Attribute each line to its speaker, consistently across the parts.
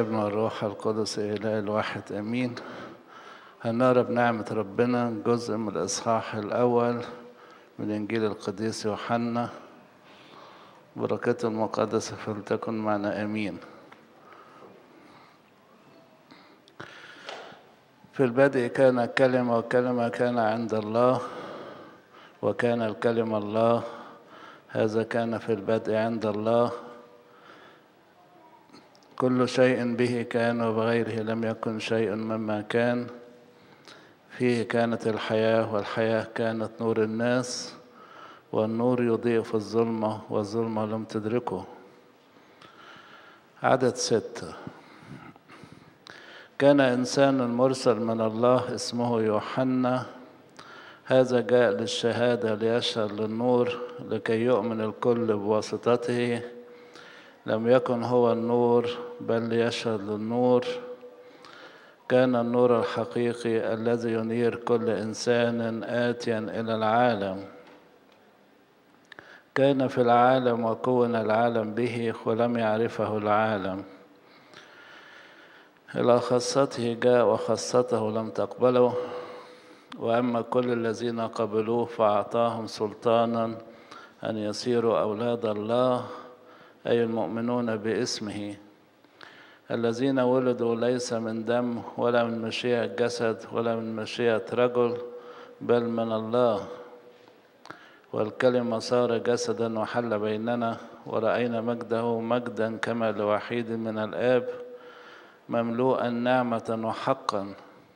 Speaker 1: ابن الروح القدس إله الواحد أمين هنقرا بنعمة ربنا جزء من الإصحاح الأول من إنجيل القديس يوحنا بركته المقدسة فلتكن معنا آمين في البدء كان الكلمة والكلمة كان عند الله وكان الكلمة الله هذا كان في البدء عند الله كل شيء به كان وبغيره لم يكن شيء مما كان فيه كانت الحياة والحياة كانت نور الناس والنور يضيء في الظلمة والظلمة لم تدركه عدد ستة كان إنسان مرسل من الله اسمه يوحنا هذا جاء للشهادة ليشهد للنور لكي يؤمن الكل بواسطته لم يكن هو النور بل ليشهد للنور كان النور الحقيقي الذي ينير كل إنسان آتيا إلى العالم كان في العالم وكون العالم به ولم يعرفه العالم إلى خاصته جاء وخاصته لم تقبله وأما كل الذين قبلوه فأعطاهم سلطانا أن يصيروا أولاد الله أي المؤمنون باسمه الذين ولدوا ليس من دم ولا من مشيئة جسد ولا من مشيئة رجل بل من الله والكلمة صار جسدا وحل بيننا ورأينا مجده مجدا كما لوحيد من الآب مملوءا نعمة وحقا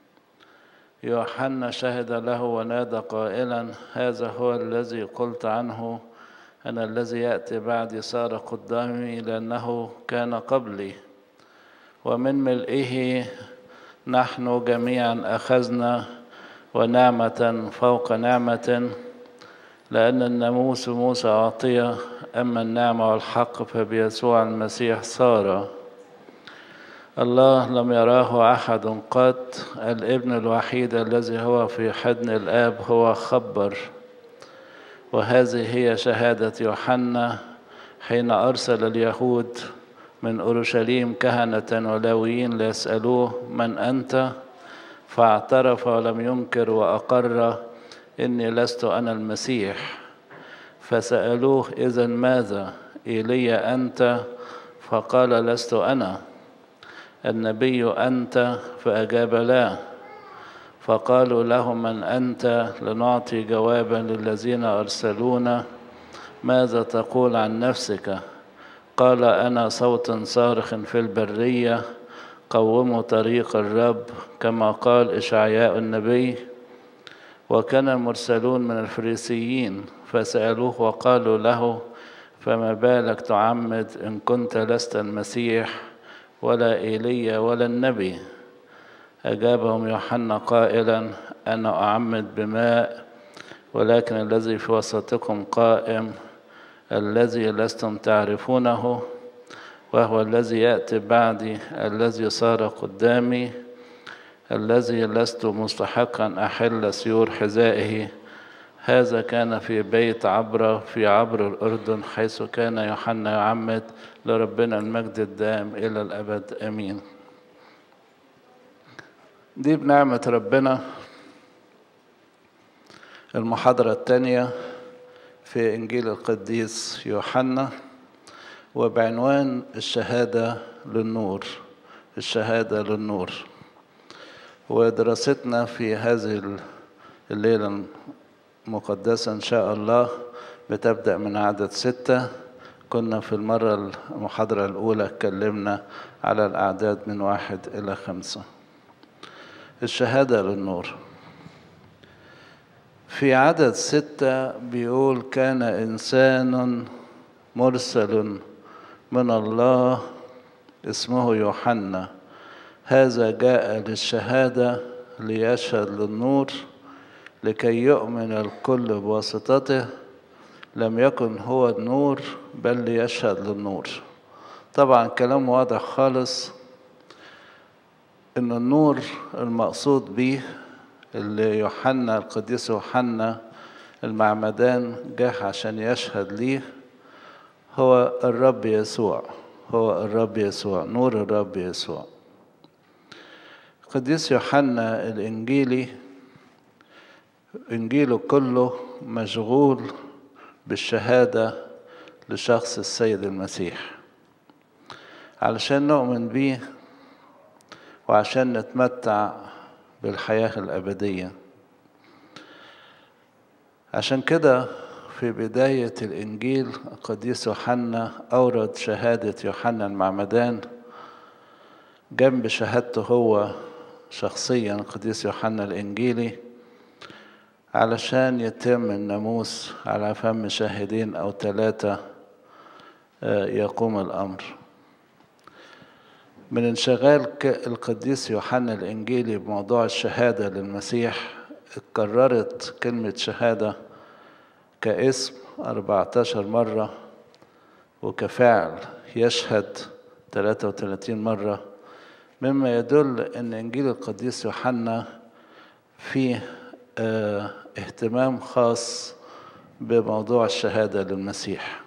Speaker 1: يوحنا شهد له ونادى قائلا هذا هو الذي قلت عنه أنا الذي يأتي بعدي صار قدامي لأنه كان قبلي ومن ملئه نحن جميعا أخذنا ونعمة فوق نعمة لأن الناموس موسى أعطي أما النعمة والحق فبيسوع المسيح صار الله لم يراه أحد قط الابن الوحيد الذي هو في حضن الآب هو خبر وهذه هي شهادة يوحنا حين أرسل اليهود من أورشليم كهنة ولاويين ليسألوه من أنت فاعترف ولم ينكر وأقر إني لست أنا المسيح فسألوه إذا ماذا إيلي أنت فقال لست أنا النبي أنت فأجاب لا فقالوا له من أنت لنعطي جوابا للذين أرسلونا ماذا تقول عن نفسك قال أنا صوت صارخ في البرية قوموا طريق الرب كما قال إشعياء النبي وكان المرسلون من الفريسيين فسألوه وقالوا له فما بالك تعمد إن كنت لست المسيح ولا إيليا ولا النبي أجابهم يوحنا قائلا أنا أعمد بماء ولكن الذي في وسطكم قائم الذي لستم تعرفونه وهو الذي يأتي بعدي الذي صار قدامي الذي لست مستحقا أحل سيور حذائه هذا كان في بيت عبرة في عبر الأردن حيث كان يوحنا يعمد لربنا المجد الدائم إلى الأبد آمين دي بنعمة ربنا المحاضرة الثانية في إنجيل القديس يوحنا وبعنوان الشهادة للنور الشهادة للنور ودراستنا في هذه الليلة المقدسة إن شاء الله بتبدأ من عدد ستة كنا في المرة المحاضرة الأولى اتكلمنا على الأعداد من واحد إلى خمسة الشهادة للنور في عدد ستة بيقول كان إنسان مرسل من الله اسمه يوحنا هذا جاء للشهادة ليشهد للنور لكي يؤمن الكل بواسطته لم يكن هو النور بل ليشهد للنور طبعا كلام واضح خالص ان النور المقصود به اللي يوحنا القديس يوحنا المعمدان جه عشان يشهد ليه هو الرب يسوع هو الرب يسوع نور الرب يسوع قديس يوحنا الإنجيلي إنجيله كله مشغول بالشهادة لشخص السيد المسيح علشان نؤمن بيه وعشان نتمتع بالحياة الأبدية عشان كده في بداية الإنجيل القديس يوحنا أورد شهادة يوحنا المعمدان جنب شهادته هو شخصيا القديس يوحنا الإنجيلي علشان يتم الناموس على فم شاهدين أو ثلاثة يقوم الأمر من انشغال القديس يوحنا الإنجيلي بموضوع الشهادة للمسيح اتكررت كلمة شهادة كاسم 14 مرة وكفعل يشهد 33 مرة مما يدل أن إنجيل القديس يوحنا فيه اه اهتمام خاص بموضوع الشهادة للمسيح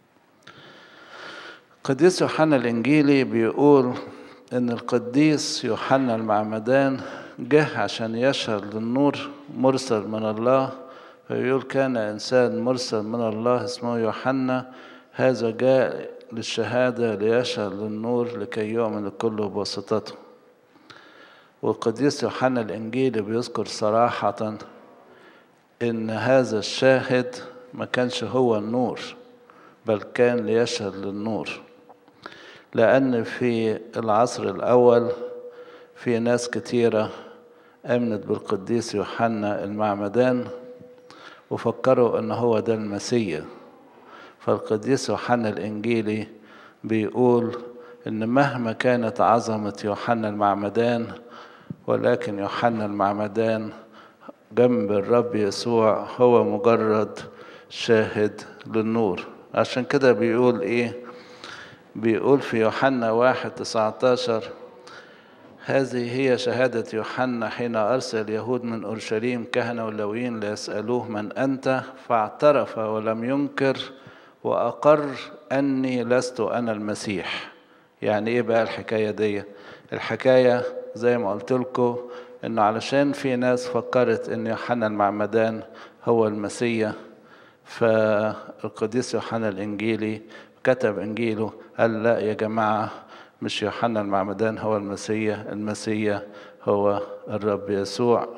Speaker 1: القديس يوحنا الإنجيلي بيقول إن القديس يوحنا المعمدان جه عشان يشهد للنور مرسل من الله فيقول كان إنسان مرسل من الله اسمه يوحنا هذا جاء للشهادة ليشهد للنور لكي يؤمن الكل بواسطته والقديس يوحنا الإنجيلي بيذكر صراحة إن هذا الشاهد ما كانش هو النور بل كان ليشهد للنور لأن في العصر الأول في ناس كتيرة آمنت بالقديس يوحنا المعمدان وفكروا ان هو ده المسيا فالقديس يوحنا الانجيلي بيقول ان مهما كانت عظمه يوحنا المعمدان ولكن يوحنا المعمدان جنب الرب يسوع هو مجرد شاهد للنور عشان كده بيقول ايه بيقول في يوحنا واحد تسعتاشر هذه هي شهادة يوحنا حين أرسل اليهود من أورشليم كهنة ولويين ليسألوه من أنت فاعترف ولم ينكر وأقر أني لست أنا المسيح يعني إيه بقى الحكاية دي الحكاية زي ما قلت لكم إنه علشان في ناس فكرت إن يوحنا المعمدان هو المسيح فالقديس يوحنا الإنجيلي كتب إنجيله قال لا يا جماعة مش يوحنا المعمدان هو المسيح المسيح هو الرب يسوع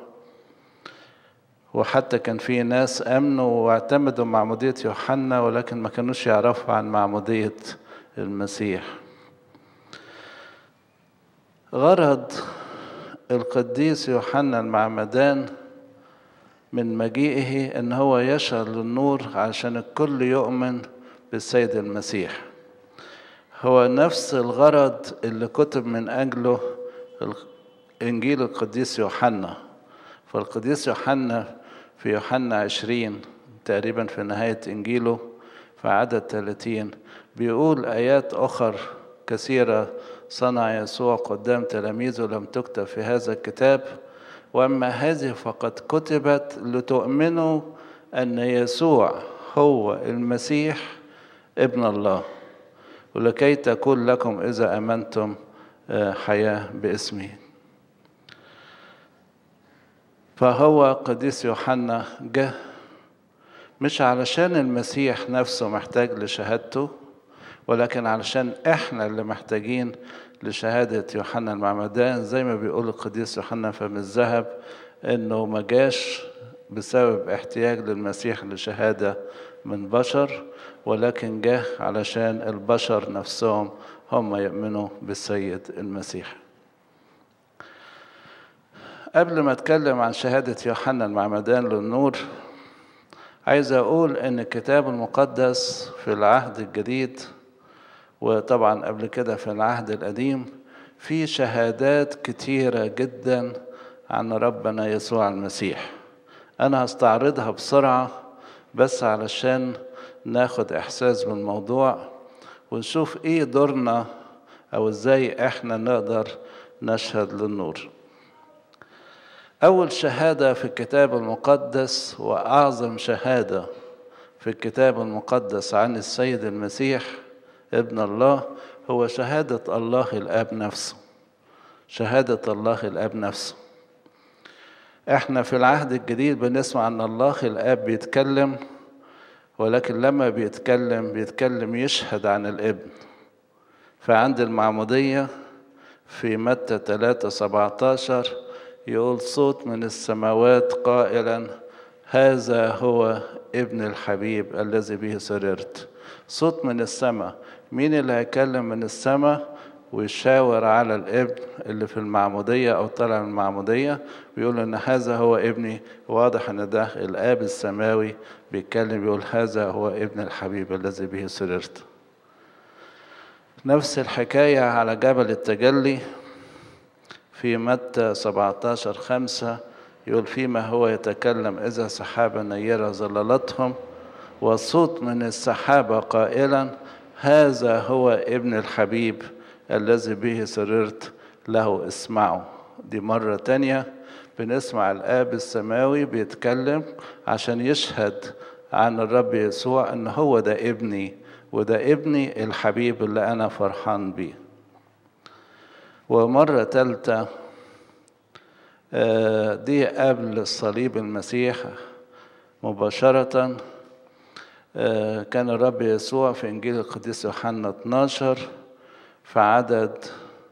Speaker 1: وحتى كان في ناس امنوا واعتمدوا معمودية يوحنا ولكن ما كانوش يعرفوا عن معمودية المسيح غرض القديس يوحنا المعمدان من مجيئه ان هو يشهد للنور عشان الكل يؤمن بالسيد المسيح هو نفس الغرض اللي كتب من أجله إنجيل القديس يوحنا فالقديس يوحنا في يوحنا عشرين تقريبا في نهاية إنجيله في عدد 30 بيقول آيات أخر كثيرة صنع يسوع قدام تلاميذه لم تكتب في هذا الكتاب وأما هذه فقد كتبت لتؤمنوا أن يسوع هو المسيح ابن الله ولكي تكون لكم إذا أمنتم حياة باسمه فهو قديس يوحنا جه مش علشان المسيح نفسه محتاج لشهادته ولكن علشان احنا اللي محتاجين لشهادة يوحنا المعمدان زي ما بيقول القديس يوحنا فم الذهب انه ما جاش بسبب احتياج للمسيح لشهادة من بشر ولكن جه علشان البشر نفسهم هم يؤمنوا بالسيد المسيح قبل ما اتكلم عن شهادة يوحنا المعمدان للنور عايز اقول ان الكتاب المقدس في العهد الجديد وطبعا قبل كده في العهد القديم في شهادات كتيرة جدا عن ربنا يسوع المسيح انا هستعرضها بسرعة بس علشان ناخد احساس بالموضوع ونشوف ايه دورنا او ازاي احنا نقدر نشهد للنور اول شهاده في الكتاب المقدس واعظم شهاده في الكتاب المقدس عن السيد المسيح ابن الله هو شهادة الله الآب نفسه شهادة الله الآب نفسه احنا في العهد الجديد بنسمع ان الله الآب بيتكلم ولكن لما بيتكلم بيتكلم يشهد عن الابن فعند المعمودية في متى 3 17 يقول صوت من السماوات قائلا هذا هو ابن الحبيب الذي به سررت صوت من السماء مين اللي هيكلم من السماء ويشاور على الابن اللي في المعمودية أو طالع من المعمودية ويقول إن هذا هو ابني واضح إن ده الآب السماوي بيتكلم يقول هذا هو ابن الحبيب الذي به سررت نفس الحكاية على جبل التجلي في متى 17 خمسة يقول فيما هو يتكلم إذا سحابة نيرة ظللتهم وصوت من السحابة قائلا هذا هو ابن الحبيب الذي به سررت له اسمعوا دي مرة تانية بنسمع الآب السماوي بيتكلم عشان يشهد عن الرب يسوع ان هو ده ابني وده ابني الحبيب اللي انا فرحان بيه ومرة تالتة دي قبل صليب المسيح مباشرة كان الرب يسوع في إنجيل القديس يوحنا 12 في عدد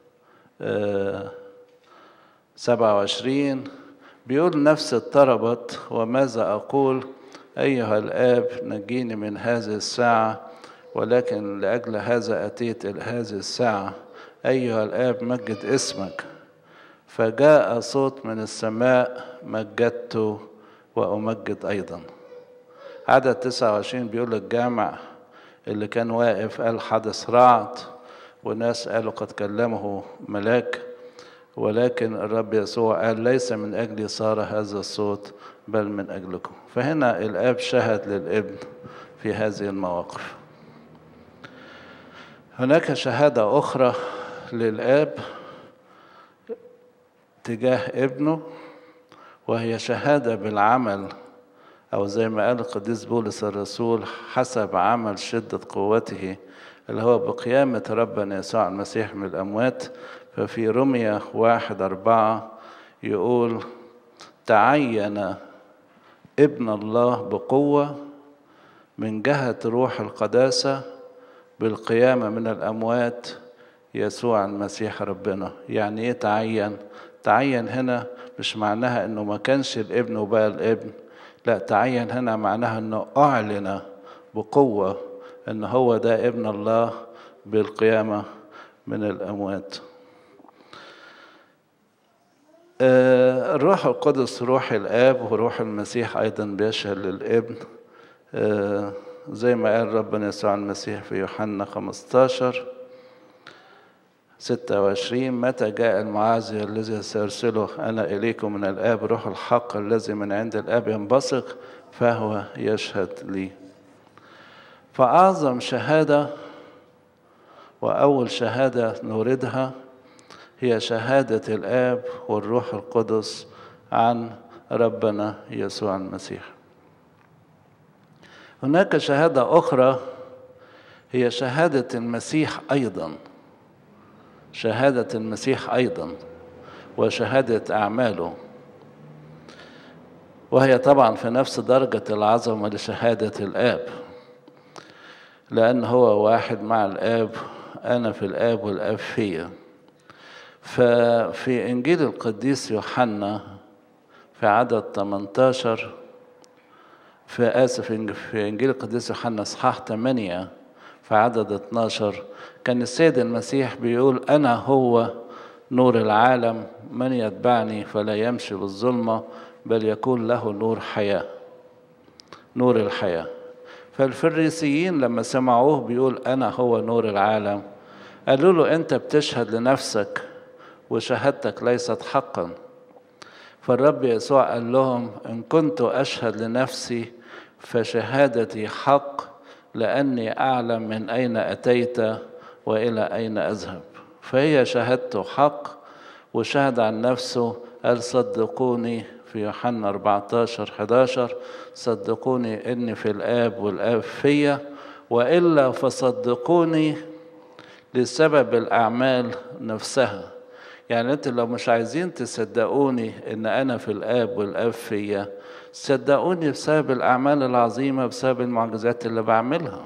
Speaker 1: سبعة وعشرين بيقول نفس اضطربت وماذا أقول أيها الآب نجيني من هذه الساعة ولكن لأجل هذا أتيت إلى هذه الساعة أيها الآب مجد اسمك فجاء صوت من السماء مجدت وأمجد أيضا عدد 29 بيقول الجامع اللي كان واقف قال حدث رعد وناس قالوا قد كلمه ملاك ولكن الرب يسوع قال ليس من أجلي صار هذا الصوت بل من أجلكم فهنا الآب شهد للابن في هذه المواقف هناك شهادة أخرى للآب تجاه ابنه وهي شهادة بالعمل أو زي ما قال القديس بولس الرسول حسب عمل شدة قوته اللي هو بقيامة ربنا يسوع المسيح من الأموات ففي رمية واحد أربعة يقول تعين ابن الله بقوة من جهة روح القداسة بالقيامة من الأموات يسوع المسيح ربنا يعني إيه تعين؟ تعين هنا مش معناها إنه ما كانش الابن وبقى الابن لا تعين هنا معناها إنه أعلن بقوة إن هو ده ابن الله بالقيامة من الأموات الروح القدس روح الآب وروح المسيح أيضا بيشهد للابن زي ما قال ربنا يسوع المسيح في يوحنا 15 26 متى جاء المعازي الذي سيرسله أنا إليكم من الآب روح الحق الذي من عند الآب ينبثق فهو يشهد لي فأعظم شهادة وأول شهادة نوردها هي شهادة الآب والروح القدس عن ربنا يسوع المسيح هناك شهادة أخرى هي شهادة المسيح أيضا شهادة المسيح أيضا وشهادة أعماله وهي طبعا في نفس درجة العظمة لشهادة الآب لأن هو واحد مع الآب أنا في الآب والآب فيا ففي إنجيل القديس يوحنا في عدد 18 في آسف في إنجيل القديس يوحنا إصحاح 8 في عدد 12 كان السيد المسيح بيقول أنا هو نور العالم من يتبعني فلا يمشي بالظلمة بل يكون له نور حياة نور الحياة فالفريسيين لما سمعوه بيقول أنا هو نور العالم قالوا له أنت بتشهد لنفسك وشهادتك ليست حقا فالرب يسوع قال لهم إن كنت أشهد لنفسي فشهادتي حق لأني أعلم من أين أتيت وإلى أين أذهب فهي شهادته حق وشهد عن نفسه قال صدقوني في يوحنا 14 11 صدقوني إني في الآب والآب فيا وإلا فصدقوني لسبب الأعمال نفسها يعني أنت لو مش عايزين تصدقوني إن أنا في الآب والآب فيا صدقوني بسبب الأعمال العظيمة بسبب المعجزات اللي بعملها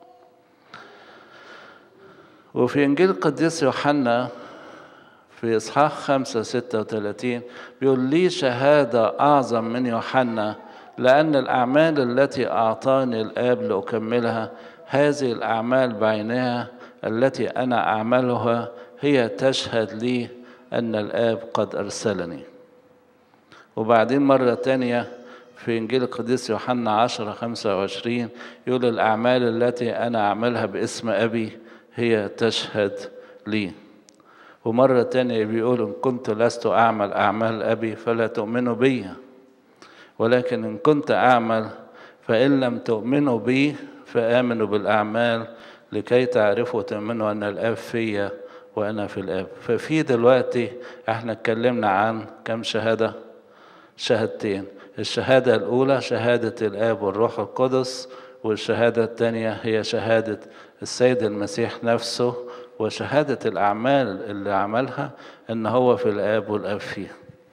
Speaker 1: وفي إنجيل القديس يوحنا في إصحاح خمسة ستة وثلاثين بيقول لي شهادة أعظم من يوحنا لأن الأعمال التي أعطاني الآب لأكملها هذه الأعمال بعينها التي أنا أعملها هي تشهد لي أن الآب قد أرسلني وبعدين مرة تانية في إنجيل القديس يوحنا عشرة خمسة وعشرين يقول الأعمال التي أنا أعملها باسم أبي هي تشهد لي ومرة تانية بيقول إن كنت لست أعمل أعمال أبي فلا تؤمنوا بي ولكن إن كنت أعمل فإن لم تؤمنوا بي فآمنوا بالأعمال لكي تعرفوا وتؤمنوا أن الآب فيا وأنا في الآب ففي دلوقتي احنا اتكلمنا عن كم شهادة شهادتين الشهادة الأولى شهادة الآب والروح القدس والشهادة الثانية هي شهادة السيد المسيح نفسه وشهادة الأعمال اللي عملها إن هو في الآب والآب فيه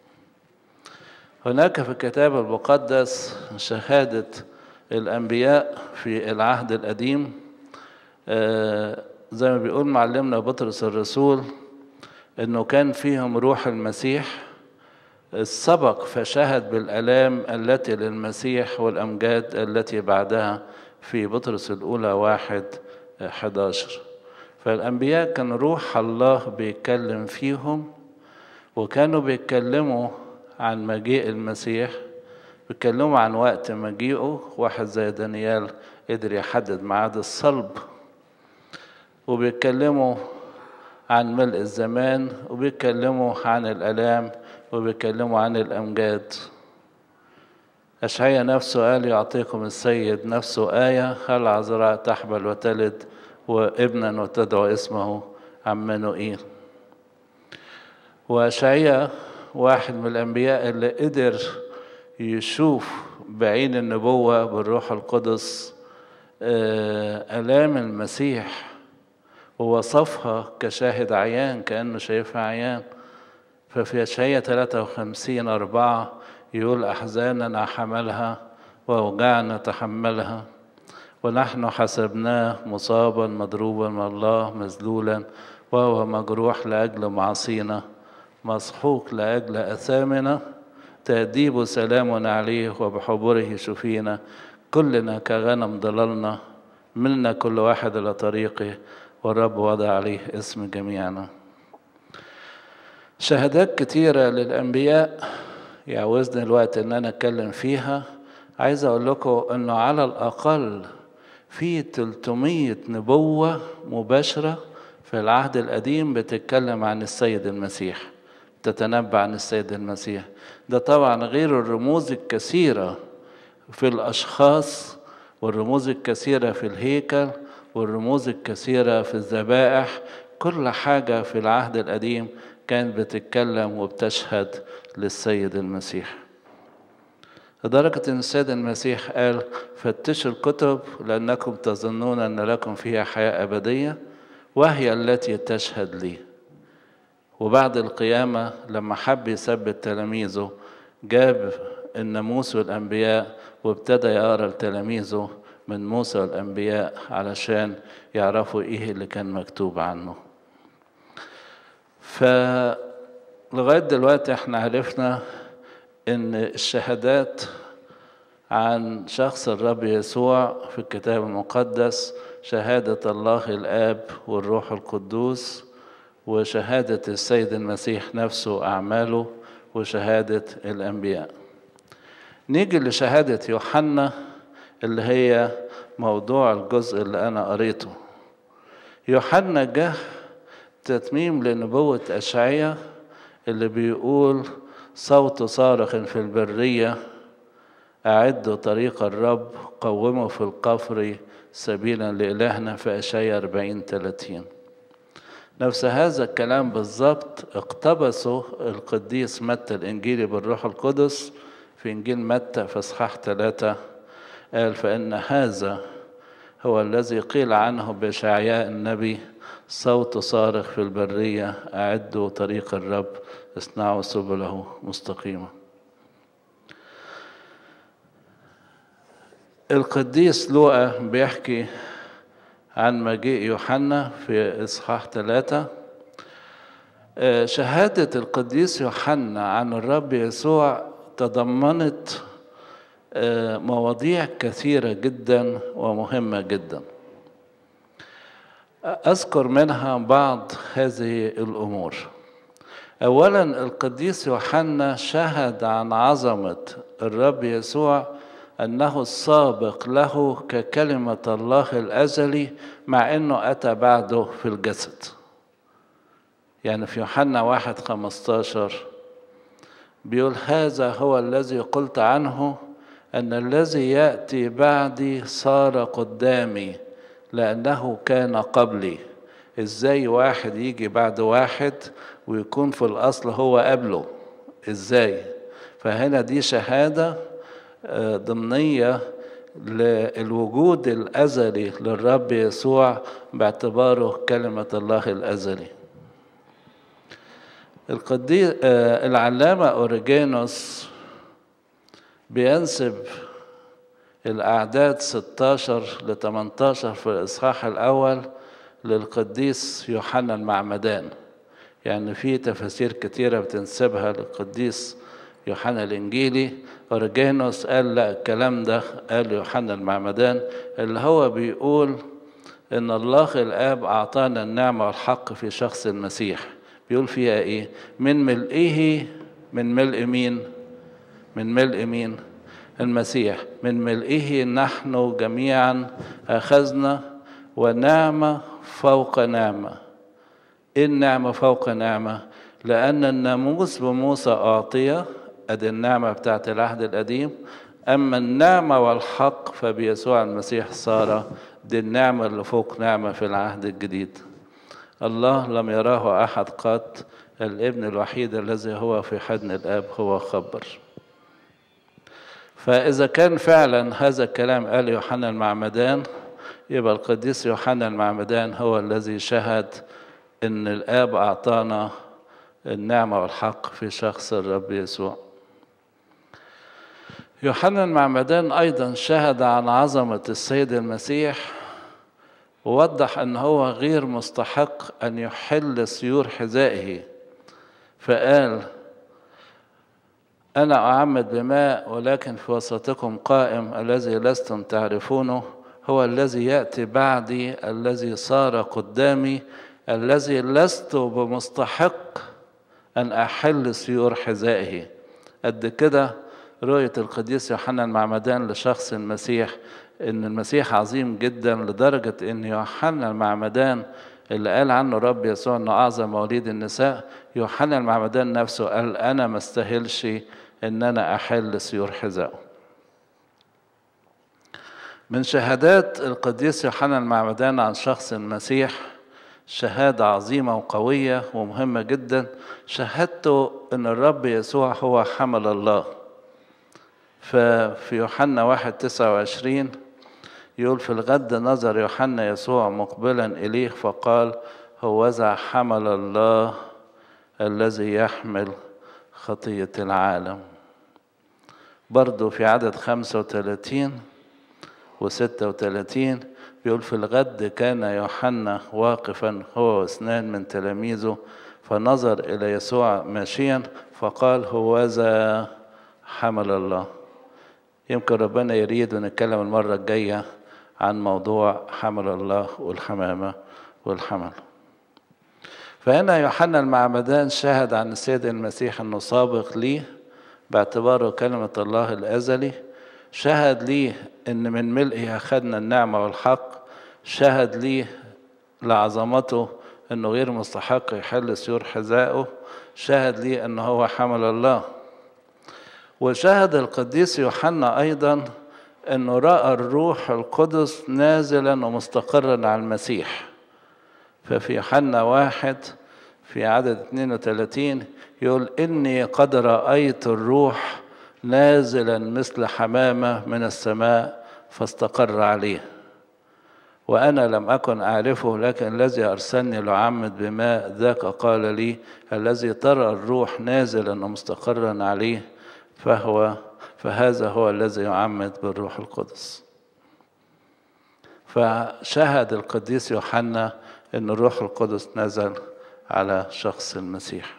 Speaker 1: هناك في الكتاب المقدس شهادة الأنبياء في العهد القديم زي ما بيقول معلمنا بطرس الرسول إنه كان فيهم روح المسيح السبق فشهد بالآلام التي للمسيح والأمجاد التي بعدها في بطرس الأولى واحد 11 فالأنبياء كان روح الله بيتكلم فيهم وكانوا بيتكلموا عن مجيء المسيح بيتكلموا عن وقت مجيئه واحد زي دانيال قدر يحدد ميعاد الصلب وبيتكلموا عن ملء الزمان وبيتكلموا عن الآلام وبيتكلموا عن الأمجاد أشعيا نفسه قال يعطيكم السيد نفسه آية هل عذراء تحبل وتلد وابنا وتدعو اسمه عمانوئيل وأشعيا واحد من الأنبياء اللي قدر يشوف بعين النبوة بالروح القدس آلام المسيح ووصفها كشاهد عيان كأنه شايفها عيان ففي أشعية 53 أربعة يقول أحزاننا حملها وأوجاعنا تحملها ونحن حسبناه مصابا مضروبا من الله مذلولا وهو مجروح لأجل معاصينا مسحوق لأجل أثامنا تأديب سلام عليه وبحبره شفينا كلنا كغنم ضللنا ملنا كل واحد إلى طريقه والرب وضع عليه اسم جميعنا شهادات كتيرة للأنبياء يعوزني الوقت إن أنا أتكلم فيها عايز أقول لكم إنه على الأقل في 300 نبوة مباشرة في العهد القديم بتتكلم عن السيد المسيح تتنبأ عن السيد المسيح ده طبعا غير الرموز الكثيرة في الأشخاص والرموز الكثيرة في الهيكل والرموز الكثيرة في الذبائح كل حاجة في العهد القديم كانت بتتكلم وبتشهد للسيد المسيح لدرجة أن السيد المسيح قال فتشوا الكتب لأنكم تظنون أن لكم فيها حياة أبدية وهي التي تشهد لي وبعد القيامة لما حب يثبت تلاميذه جاب الناموس والأنبياء وابتدى يقرأ لتلاميذه من موسى والأنبياء علشان يعرفوا إيه اللي كان مكتوب عنه فلغاية دلوقتي احنا عرفنا ان الشهادات عن شخص الرب يسوع في الكتاب المقدس شهادة الله الآب والروح القدوس وشهادة السيد المسيح نفسه وأعماله وشهادة الأنبياء نيجي لشهادة يوحنا اللي هي موضوع الجزء اللي أنا قريته يوحنا جه تتميم لنبوة أشعية اللي بيقول صوت صارخ في البرية أعدوا طريق الرب قوموا في القفر سبيلا لإلهنا في أشعية 40 30 نفس هذا الكلام بالضبط اقتبسه القديس متى الإنجيلي بالروح القدس في إنجيل متى في إصحاح ثلاثة قال فإن هذا هو الذي قيل عنه بشعياء النبي صوت صارخ في البرية أعدوا طريق الرب اصنعوا سبله مستقيمة القديس لوقا بيحكي عن مجيء يوحنا في إصحاح ثلاثة شهادة القديس يوحنا عن الرب يسوع تضمنت مواضيع كثيرة جدا ومهمة جدا أذكر منها بعض هذه الأمور أولا القديس يوحنا شهد عن عظمة الرب يسوع أنه السابق له ككلمة الله الأزلي مع أنه أتى بعده في الجسد يعني في يوحنا واحد خمستاشر بيقول هذا هو الذي قلت عنه أن الذي يأتي بعدي صار قدامي لأنه كان قبلي إزاي واحد يجي بعد واحد ويكون في الأصل هو قبله إزاي فهنا دي شهادة ضمنية للوجود الأزلي للرب يسوع باعتباره كلمة الله الأزلي القديس العلامة أوريجينوس بينسب الأعداد 16 ل 18 في الإصحاح الأول للقديس يوحنا المعمدان يعني في تفاسير كتيرة بتنسبها للقديس يوحنا الإنجيلي أوريجينوس قال لا الكلام ده قال يوحنا المعمدان اللي هو بيقول إن الله الآب أعطانا النعمة والحق في شخص المسيح بيقول فيها إيه من ملئه من ملء مين من ملء مين المسيح من ملئه نحن جميعا أخذنا ونعمة فوق نعمة إيه النعمة فوق نعمة لأن الناموس بموسى أعطي أدي النعمة بتاعت العهد القديم أما النعمة والحق فبيسوع المسيح صار دي النعمة اللي فوق نعمة في العهد الجديد الله لم يراه أحد قط الابن الوحيد الذي هو في حضن الآب هو خبر فإذا كان فعلا هذا الكلام قال يوحنا المعمدان يبقى القديس يوحنا المعمدان هو الذي شهد إن الآب أعطانا النعمة والحق في شخص الرب يسوع يوحنا المعمدان أيضا شهد عن عظمة السيد المسيح ووضح أن هو غير مستحق أن يحل سيور حذائه فقال أنا أعمد بماء ولكن في وسطكم قائم الذي لستم تعرفونه هو الذي يأتي بعدي الذي صار قدامي الذي لست بمستحق أن أحل سيور حذائه قد كده رؤية القديس يوحنا المعمدان لشخص المسيح إن المسيح عظيم جدا لدرجة إن يوحنا المعمدان اللي قال عنه رب يسوع إنه أعظم مواليد النساء يوحنا المعمدان نفسه قال أنا ما استاهلش إن أنا أحل سيور حذائه من شهادات القديس يوحنا المعمدان عن شخص المسيح شهادة عظيمة وقوية ومهمة جدا شهادته أن الرب يسوع هو حمل الله ففي يوحنا واحد تسعة وعشرين يقول في الغد نظر يوحنا يسوع مقبلا إليه فقال هوذا حمل الله الذي يحمل خطية العالم برضو في عدد خمسة وثلاثين وستة وثلاثين بيقول في الغد كان يوحنا واقفا هو واثنان من تلاميذه فنظر إلى يسوع ماشيا فقال هوذا حمل الله يمكن ربنا يريد ونتكلم المرة الجاية عن موضوع حمل الله والحمامة والحمل فهنا يوحنا المعمدان شهد عن السيد المسيح أنه سابق ليه باعتباره كلمة الله الأزلي شهد ليه ان من ملئه اخذنا النعمه والحق شهد ليه لعظمته انه غير مستحق يحل سيور حذائه شهد ليه انه هو حمل الله وشهد القديس يوحنا ايضا انه راى الروح القدس نازلا ومستقرا على المسيح ففي يوحنا واحد في عدد 32 يقول اني قد رايت الروح نازلا مثل حمامة من السماء فاستقر عليه وأنا لم أكن أعرفه لكن الذي أرسلني لأعمد بماء ذاك قال لي الذي ترى الروح نازلا ومستقرا عليه فهو فهذا هو الذي يعمد بالروح القدس فشهد القديس يوحنا أن الروح القدس نزل على شخص المسيح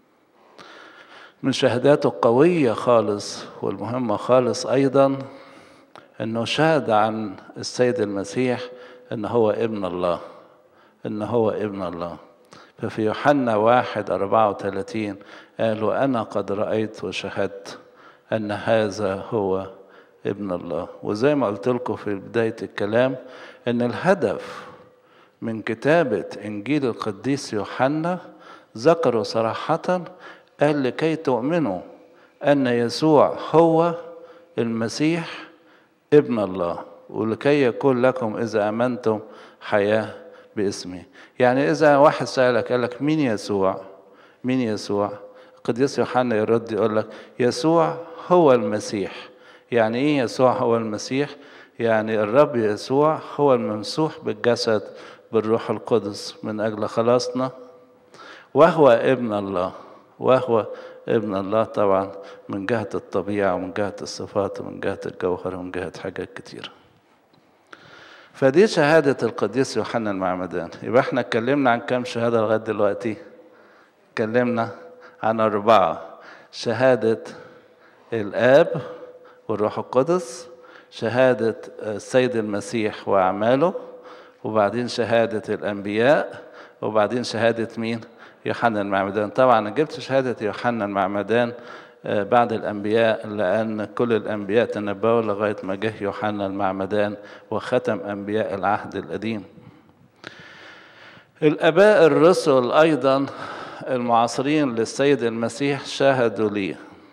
Speaker 1: من شهاداته القوية خالص والمهمة خالص أيضا أنه شهد عن السيد المسيح أن هو ابن الله أن هو ابن الله ففي يوحنا واحد أربعة وثلاثين قالوا أنا قد رأيت وشهدت أن هذا هو ابن الله وزي ما قلت لكم في بداية الكلام أن الهدف من كتابة إنجيل القديس يوحنا ذكروا صراحة قال لكي تؤمنوا أن يسوع هو المسيح ابن الله ولكي يكون لكم إذا آمنتم حياة باسمه يعني إذا واحد سألك قال لك مين يسوع مين يسوع القديس يوحنا يرد يقول لك يسوع هو المسيح يعني إيه يسوع هو المسيح يعني الرب يسوع هو الممسوح بالجسد بالروح القدس من أجل خلاصنا وهو ابن الله وهو ابن الله طبعا من جهة الطبيعة ومن جهة الصفات ومن جهة الجوهر ومن جهة حاجات كتيرة فدي شهادة القديس يوحنا المعمدان يبقى احنا اتكلمنا عن كام شهادة لغاية دلوقتي اتكلمنا عن أربعة شهادة الآب والروح القدس شهادة السيد المسيح وأعماله وبعدين شهادة الأنبياء وبعدين شهادة مين؟ يوحنا المعمدان طبعا أنا جبت شهادة يوحنا المعمدان بعد الأنبياء لأن كل الأنبياء تنبأوا لغاية ما جه يوحنا المعمدان وختم أنبياء العهد القديم الآباء الرسل أيضا المعاصرين للسيد المسيح شاهدوا ليه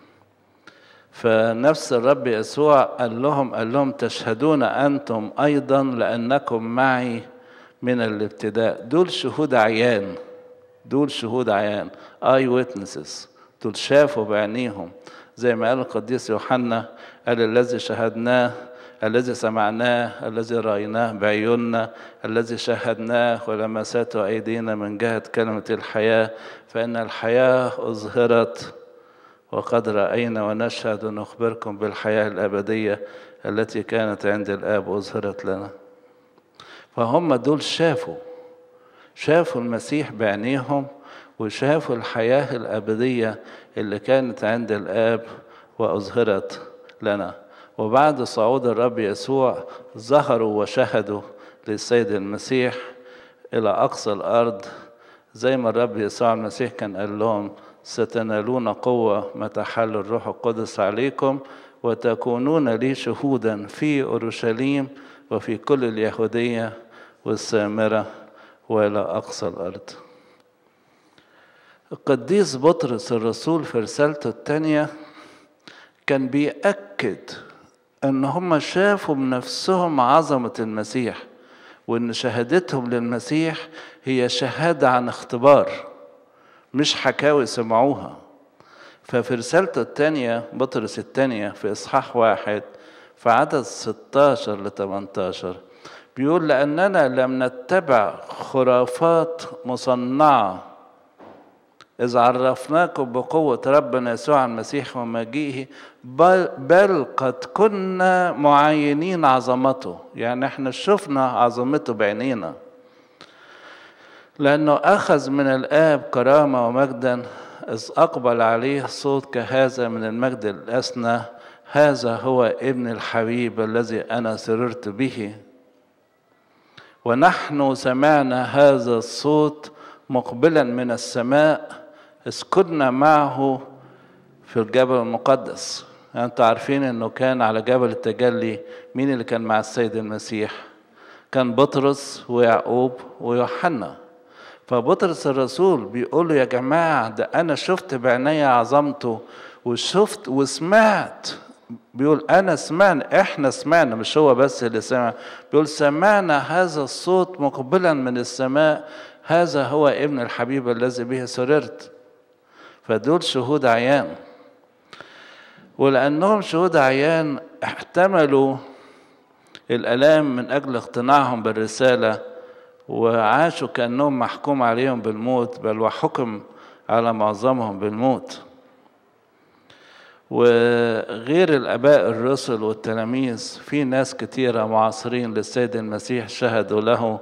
Speaker 1: فنفس الرب يسوع قال لهم قال لهم تشهدون أنتم أيضا لأنكم معي من الابتداء دول شهود عيان دول شهود عيان اي ويتنسز دول شافوا بعينيهم زي ما قال القديس يوحنا قال الذي شهدناه الذي سمعناه الذي رأيناه بعيوننا الذي شاهدناه ولمسته أيدينا من جهة كلمة الحياة فإن الحياة أظهرت وقد رأينا ونشهد ونخبركم بالحياة الأبدية التي كانت عند الآب أظهرت لنا فهم دول شافوا شافوا المسيح بعينيهم وشافوا الحياة الأبدية اللي كانت عند الآب وأظهرت لنا وبعد صعود الرب يسوع ظهروا وشهدوا للسيد المسيح إلى أقصى الأرض زي ما الرب يسوع المسيح كان قال لهم ستنالون قوة متى حل الروح القدس عليكم وتكونون لي شهودا في أورشليم وفي كل اليهودية والسامرة وإلى أقصى الأرض القديس بطرس الرسول في رسالته الثانية كان بيأكد أن هم شافوا بنفسهم عظمة المسيح وأن شهادتهم للمسيح هي شهادة عن اختبار مش حكاوي سمعوها ففي رسالته الثانية بطرس الثانية في إصحاح واحد في عدد 16 ل 18 بيقول لأننا لم نتبع خرافات مصنعة إذ عرفناكم بقوة ربنا يسوع المسيح ومجيئه بل, بل قد كنا معينين عظمته يعني احنا شفنا عظمته بعينينا لأنه أخذ من الآب كرامة ومجدا إذ أقبل عليه صوت كهذا من المجد الأسنى هذا هو ابن الحبيب الذي أنا سررت به ونحن سمعنا هذا الصوت مقبلا من السماء إذ كنا معه في الجبل المقدس يعني انتوا عارفين انه كان على جبل التجلي مين اللي كان مع السيد المسيح كان بطرس ويعقوب ويوحنا فبطرس الرسول بيقول له يا جماعة ده أنا شفت بعيني عظمته وشفت وسمعت بيقول أنا سمعنا إحنا سمعنا مش هو بس اللي سمع بيقول سمعنا هذا الصوت مقبلا من السماء هذا هو ابن الحبيب الذي به سررت فدول شهود عيان ولأنهم شهود عيان احتملوا الآلام من أجل اقتناعهم بالرسالة وعاشوا كأنهم محكوم عليهم بالموت بل وحكم على معظمهم بالموت وغير الآباء الرسل والتلاميذ في ناس كتيرة معاصرين للسيد المسيح شهدوا له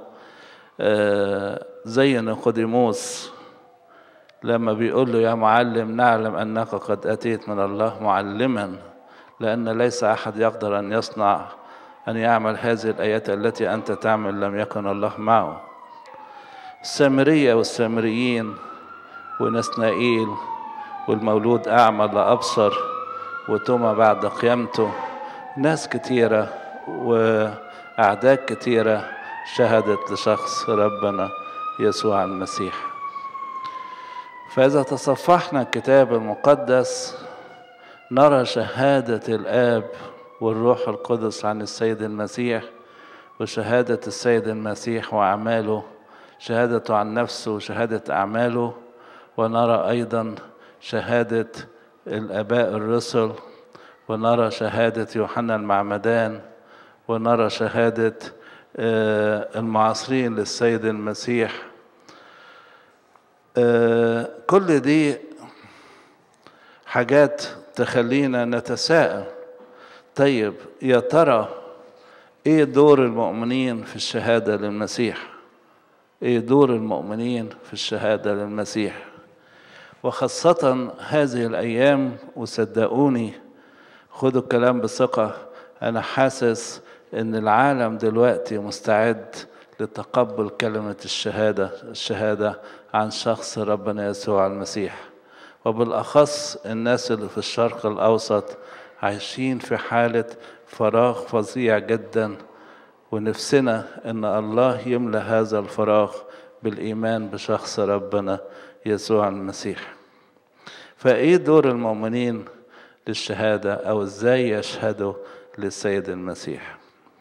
Speaker 1: زي نيقوديموس لما بيقول له يا معلم نعلم أنك قد أتيت من الله معلما لأن ليس أحد يقدر أن يصنع أن يعمل هذه الآيات التي أنت تعمل لم يكن الله معه السامرية والسامريين ونسنائيل والمولود أعمى لا أبصر وتوما بعد قيامته ناس كتيرة وأعداد كتيرة شهدت لشخص ربنا يسوع المسيح فإذا تصفحنا الكتاب المقدس نرى شهادة الآب والروح القدس عن السيد المسيح وشهادة السيد المسيح وأعماله شهادته عن نفسه وشهادة أعماله ونرى أيضا شهادة الآباء الرسل ونرى شهادة يوحنا المعمدان ونرى شهادة المعاصرين للسيد المسيح كل دي حاجات تخلينا نتساءل طيب يا ترى ايه دور المؤمنين في الشهاده للمسيح ايه دور المؤمنين في الشهاده للمسيح وخاصه هذه الايام وصدقوني خدوا الكلام بثقه انا حاسس ان العالم دلوقتي مستعد لتقبل كلمه الشهاده الشهاده عن شخص ربنا يسوع المسيح وبالاخص الناس اللي في الشرق الاوسط عايشين في حالة فراغ فظيع جدا ونفسنا ان الله يملى هذا الفراغ بالايمان بشخص ربنا يسوع المسيح فايه دور المؤمنين للشهاده او ازاي يشهدوا للسيد المسيح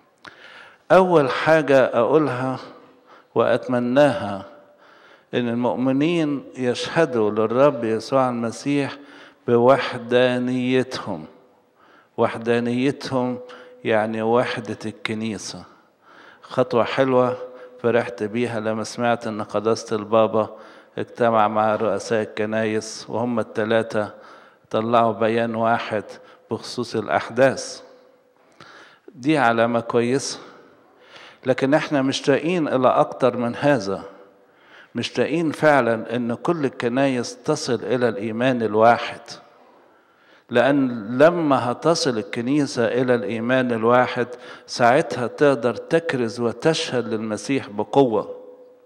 Speaker 1: اول حاجه اقولها واتمناها ان المؤمنين يشهدوا للرب يسوع المسيح بوحدانيتهم وحدانيتهم يعني وحدة الكنيسة خطوة حلوة فرحت بيها لما سمعت ان قداسة البابا اجتمع مع رؤساء الكنايس وهم الثلاثة طلعوا بيان واحد بخصوص الأحداث دي علامة كويسة لكن احنا مشتاقين إلى أكتر من هذا مشتاقين فعلا ان كل الكنايس تصل إلى الإيمان الواحد لأن لما هتصل الكنيسة إلى الإيمان الواحد ساعتها تقدر تكرز وتشهد للمسيح بقوة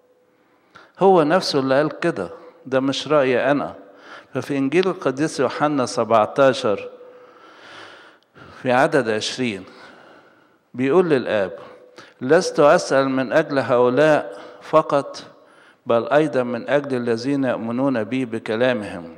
Speaker 1: هو نفسه اللي قال كده ده مش رأيي أنا ففي إنجيل القديس يوحنا 17 في عدد عشرين بيقول للآب لست أسأل من أجل هؤلاء فقط بل أيضا من أجل الذين يؤمنون بي بكلامهم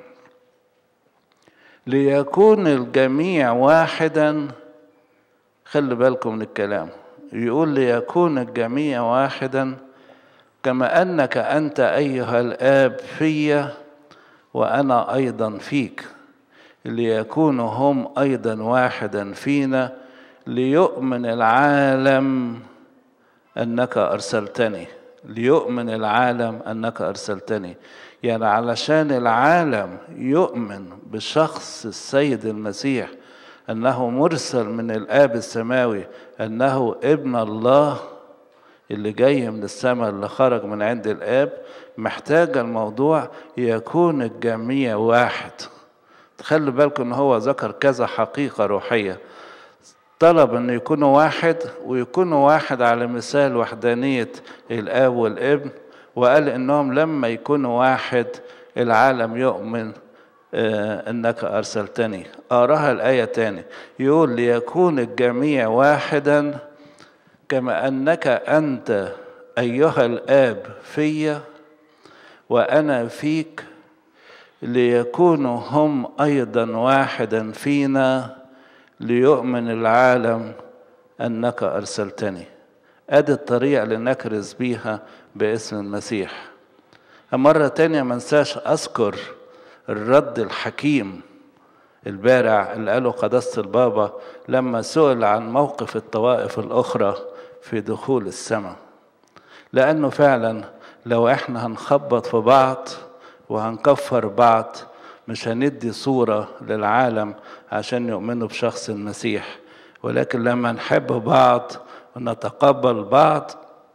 Speaker 1: ليكون الجميع واحدا خلي بالكم من الكلام يقول ليكون الجميع واحدا كما انك انت ايها الاب في وانا ايضا فيك ليكونوا هم ايضا واحدا فينا ليؤمن العالم انك ارسلتني ليؤمن العالم انك ارسلتني يعني علشان العالم يؤمن بشخص السيد المسيح انه مرسل من الاب السماوي انه ابن الله اللي جاي من السماء اللي خرج من عند الاب محتاج الموضوع يكون الجميع واحد تخلي بالكم ان هو ذكر كذا حقيقه روحيه طلب ان يكونوا واحد ويكونوا واحد على مثال وحدانيه الاب والابن وقال انهم لما يكونوا واحد العالم يؤمن آه انك ارسلتني اراها الايه تاني يقول ليكون الجميع واحدا كما انك انت ايها الاب في وانا فيك ليكونوا هم ايضا واحدا فينا ليؤمن العالم انك ارسلتني ادي الطريقه اللي نكرز بيها باسم المسيح مرة تانية ما انساش أذكر الرد الحكيم البارع اللي قاله قداسة البابا لما سئل عن موقف الطوائف الأخرى في دخول السماء لأنه فعلا لو احنا هنخبط في بعض وهنكفر بعض مش هندي صورة للعالم عشان يؤمنوا بشخص المسيح ولكن لما نحب بعض ونتقبل بعض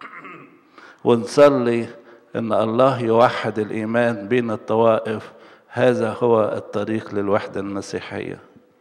Speaker 1: ونصلي ان الله يوحد الايمان بين الطوائف هذا هو الطريق للوحده المسيحيه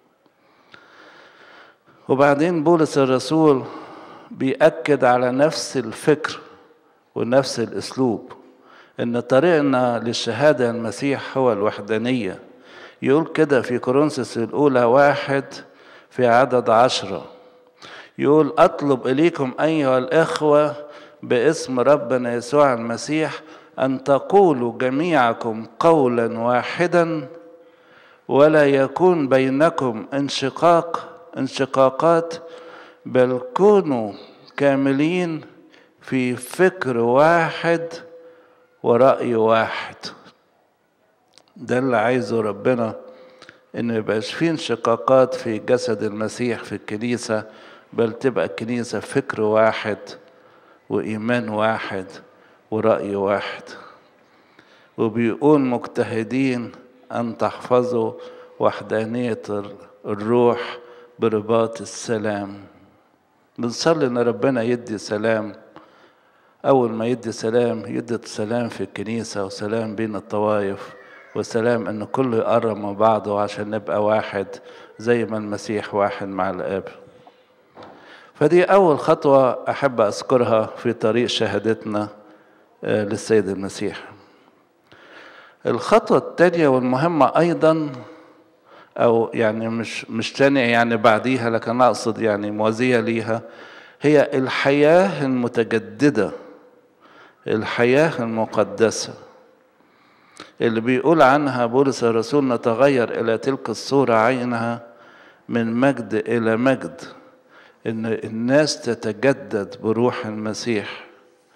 Speaker 1: وبعدين بولس الرسول بيأكد على نفس الفكر ونفس الاسلوب ان طريقنا للشهاده المسيح هو الوحدانيه يقول كده في كورنثوس الاولى واحد في عدد عشره يقول اطلب اليكم ايها الاخوه باسم ربنا يسوع المسيح ان تقولوا جميعكم قولا واحدا ولا يكون بينكم انشقاق انشقاقات بل كونوا كاملين في فكر واحد ورأي واحد ده اللي عايزه ربنا ان يبقاش فيه انشقاقات في جسد المسيح في الكنيسة بل تبقى الكنيسة فكر واحد وإيمان واحد ورأي واحد وبيقول مجتهدين أن تحفظوا وحدانية الروح برباط السلام بنصلي إن ربنا يدي سلام أول ما يدي سلام يدي سلام في الكنيسة وسلام بين الطوائف وسلام إن كله يقرب من بعضه عشان نبقى واحد زي ما المسيح واحد مع الآب فدي أول خطوة أحب أذكرها في طريق شهادتنا للسيد المسيح الخطوة الثانية والمهمة أيضا أو يعني مش مش تانية يعني بعديها لكن أقصد يعني موازية ليها هي الحياة المتجددة الحياة المقدسة اللي بيقول عنها بولس الرسول نتغير إلى تلك الصورة عينها من مجد إلى مجد إن الناس تتجدد بروح المسيح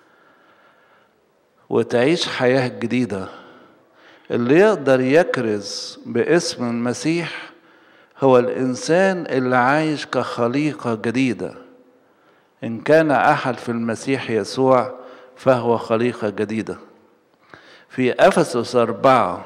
Speaker 1: وتعيش حياة جديدة اللي يقدر يكرز باسم المسيح هو الإنسان اللي عايش كخليقة جديدة إن كان أحد في المسيح يسوع فهو خليقة جديدة في أفسس أربعة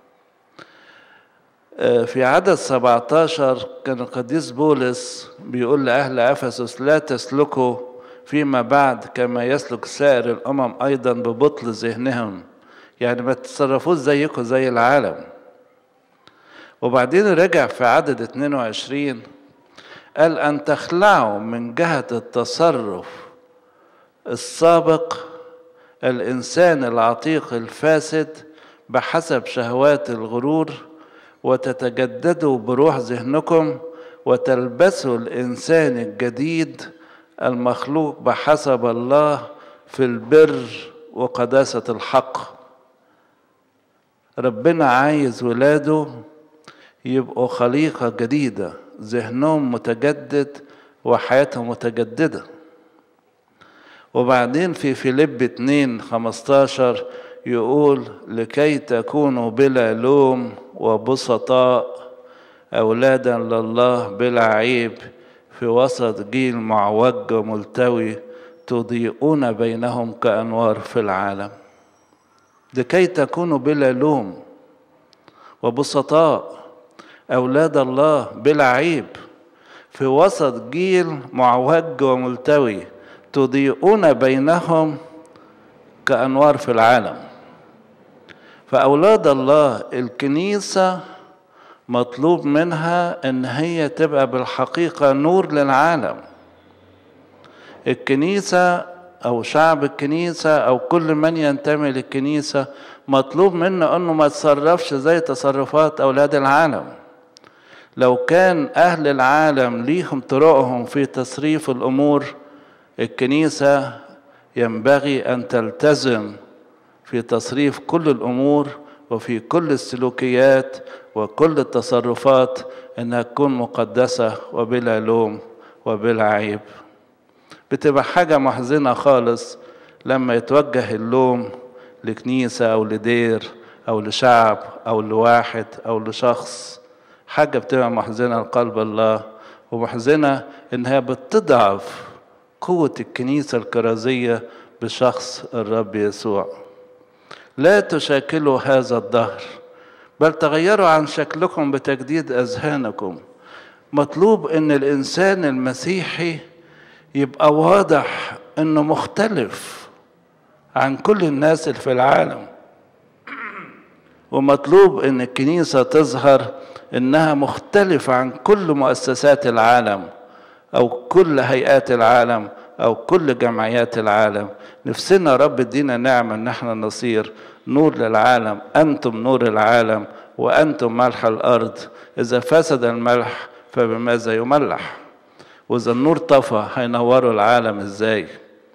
Speaker 1: في عدد 17 كان القديس بولس بيقول لأهل أفسس لا تسلكوا فيما بعد كما يسلك سائر الأمم أيضا ببطل ذهنهم يعني ما تتصرفوش زيكم زي العالم وبعدين رجع في عدد 22 قال أن تخلعوا من جهة التصرف السابق الإنسان العتيق الفاسد بحسب شهوات الغرور وتتجددوا بروح ذهنكم وتلبسوا الإنسان الجديد المخلوق بحسب الله في البر وقداسة الحق ربنا عايز ولاده يبقوا خليقة جديدة ذهنهم متجدد وحياتهم متجددة وبعدين في فيليب 2 15 يقول لكي تكونوا بلا لوم وبسطاء أولادا لله بلا عيب في وسط جيل معوج وملتوي تضيئون بينهم كأنوار في العالم لكي تكونوا بلا لوم وبسطاء أولاد الله بلا عيب في وسط جيل معوج وملتوي تضيئون بينهم كأنوار في العالم فأولاد الله الكنيسة مطلوب منها إن هي تبقى بالحقيقة نور للعالم الكنيسة أو شعب الكنيسة أو كل من ينتمي للكنيسة مطلوب منه أنه ما يتصرفش زي تصرفات أولاد العالم لو كان أهل العالم ليهم طرقهم في تصريف الأمور الكنيسة ينبغي أن تلتزم في تصريف كل الأمور وفي كل السلوكيات وكل التصرفات انها تكون مقدسه وبلا لوم وبلا عيب بتبقى حاجه محزنه خالص لما يتوجه اللوم لكنيسه او لدير او لشعب او لواحد او لشخص حاجة بتبقى محزنة لقلب الله ومحزنة إنها بتضعف قوة الكنيسة الكرازية بشخص الرب يسوع لا تشاكلوا هذا الدهر بل تغيروا عن شكلكم بتجديد أذهانكم مطلوب ان الانسان المسيحي يبقى واضح انه مختلف عن كل الناس اللي في العالم ومطلوب ان الكنيسه تظهر انها مختلفه عن كل مؤسسات العالم او كل هيئات العالم او كل جمعيات العالم نفسنا رب ادينا نعمه ان احنا نصير نور للعالم انتم نور العالم وانتم ملح الارض اذا فسد الملح فبماذا يملح واذا النور طفى هينوروا العالم ازاي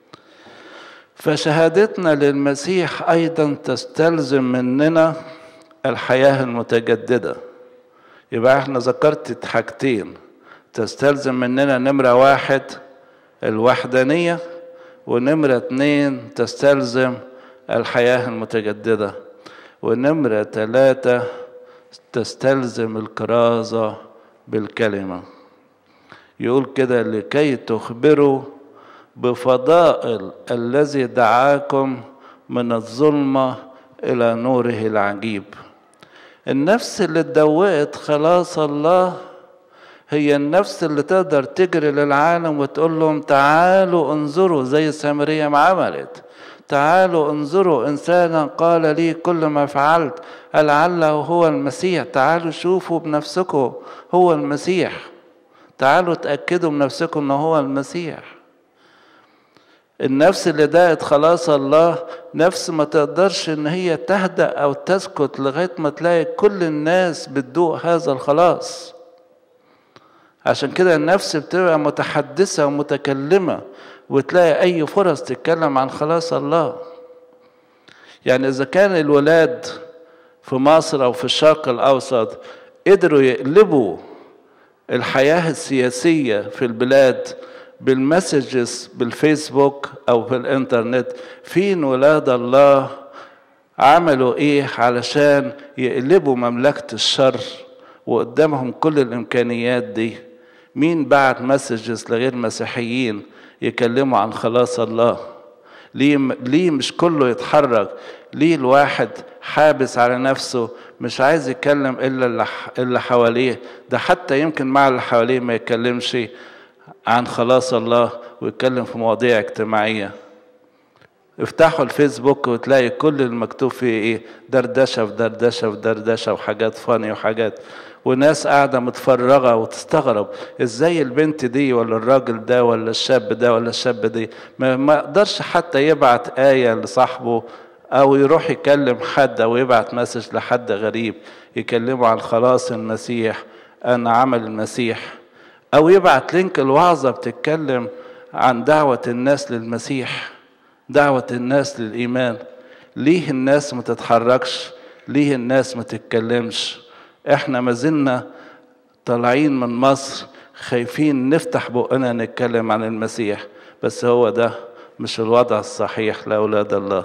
Speaker 1: فشهادتنا للمسيح ايضا تستلزم مننا الحياه المتجدده يبقى احنا ذكرت حاجتين تستلزم مننا نمره واحد الوحدانيه ونمره اتنين تستلزم الحياه المتجدده ونمره ثلاثه تستلزم الكرازه بالكلمة يقول كده لكي تخبروا بفضائل الذي دعاكم من الظلمة إلى نوره العجيب النفس اللي اتدوقت خلاص الله هي النفس اللي تقدر تجري للعالم وتقول لهم تعالوا انظروا زي السامرية ما عملت تعالوا انظروا انسانا قال لي كل ما فعلت لعله هو المسيح تعالوا شوفوا بنفسكم هو المسيح تعالوا تاكدوا بنفسكم انه هو المسيح النفس اللي دقت خلاص الله نفس ما تقدرش ان هي تهدأ او تسكت لغايه ما تلاقي كل الناس بتدوق هذا الخلاص عشان كده النفس بتبقى متحدثه ومتكلمه وتلاقي أي فرص تتكلم عن خلاص الله يعني إذا كان الولاد في مصر أو في الشرق الأوسط قدروا يقلبوا الحياة السياسية في البلاد بالمسجز بالفيسبوك أو بالإنترنت فين ولاد الله عملوا إيه علشان يقلبوا مملكة الشر وقدامهم كل الإمكانيات دي مين بعت مسجز لغير مسيحيين يكلموا عن خلاص الله ليه ليه مش كله يتحرك ليه الواحد حابس على نفسه مش عايز يتكلم الا اللي حواليه ده حتى يمكن مع اللي حواليه ما يتكلمش عن خلاص الله ويتكلم في مواضيع اجتماعيه افتحوا الفيسبوك وتلاقي كل المكتوب فيه ايه دردشه في دردشه في دردشه وحاجات فاني وحاجات وناس قاعدة متفرغة وتستغرب ازاي البنت دي ولا الراجل ده ولا الشاب ده ولا الشاب دي ما, ما يقدرش حتى يبعت آية لصاحبه أو يروح يكلم حد أو يبعت مسج لحد غريب يكلمه عن خلاص المسيح أن عمل المسيح أو يبعت لينك الوعظة بتتكلم عن دعوة الناس للمسيح دعوة الناس للإيمان ليه الناس ما تتحركش ليه الناس ما تتكلمش احنا ما زلنا طالعين من مصر خايفين نفتح بقنا نتكلم عن المسيح بس هو ده مش الوضع الصحيح لأولاد الله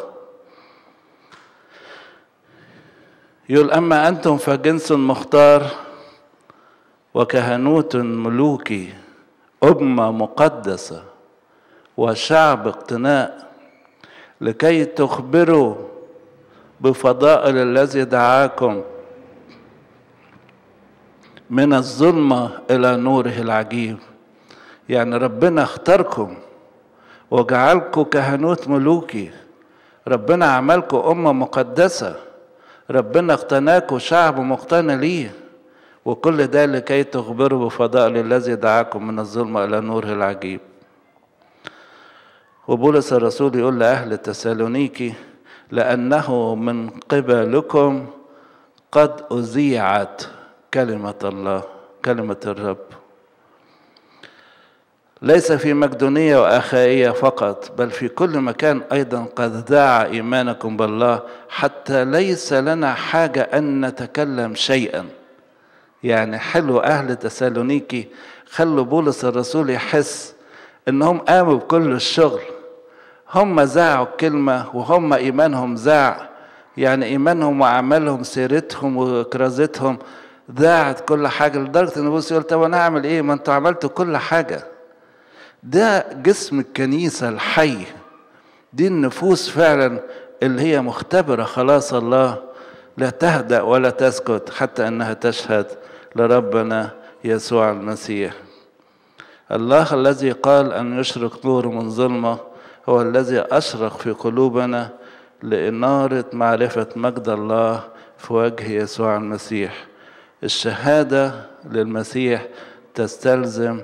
Speaker 1: يقول أما أنتم فجنس مختار وكهنوت ملوكي أمة مقدسة وشعب اقتناء لكي تخبروا بفضائل الذي دعاكم من الظلمة إلى نوره العجيب يعني ربنا اختاركم وجعلكم كهنوت ملوكي ربنا عملكم أمة مقدسة ربنا اقتناكم شعب مقتنى ليه وكل ده لكي تخبروا بفضائل الذي دعاكم من الظلمة إلى نوره العجيب وبولس الرسول يقول لأهل تسالونيكي لأنه من قبلكم قد أذيعت كلمة الله كلمة الرب ليس في مقدونية وأخائية فقط بل في كل مكان أيضا قد ذاع إيمانكم بالله حتى ليس لنا حاجة أن نتكلم شيئا يعني حلو أهل تسالونيكي خلوا بولس الرسول يحس إنهم قاموا بكل الشغل هم ذاعوا الكلمة وهم إيمانهم ذاع يعني إيمانهم وعملهم سيرتهم وكرازتهم ذاعت كل حاجة لدرجة إن بص يقول طب أنا أعمل إيه؟ ما أنتوا عملتوا كل حاجة. ده جسم الكنيسة الحي. دي النفوس فعلا اللي هي مختبرة خلاص الله لا تهدأ ولا تسكت حتى أنها تشهد لربنا يسوع المسيح. الله الذي قال أن يشرق نور من ظلمة هو الذي أشرق في قلوبنا لإنارة معرفة مجد الله في وجه يسوع المسيح الشهادة للمسيح تستلزم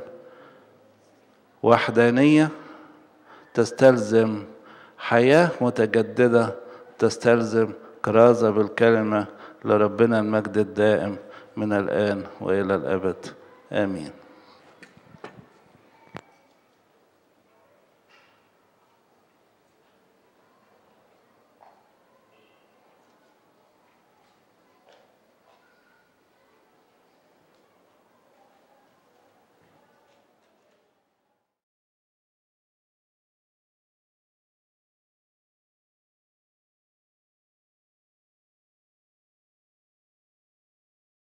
Speaker 1: وحدانية تستلزم حياة متجددة تستلزم كرازة بالكلمة لربنا المجد الدائم من الآن وإلى الأبد آمين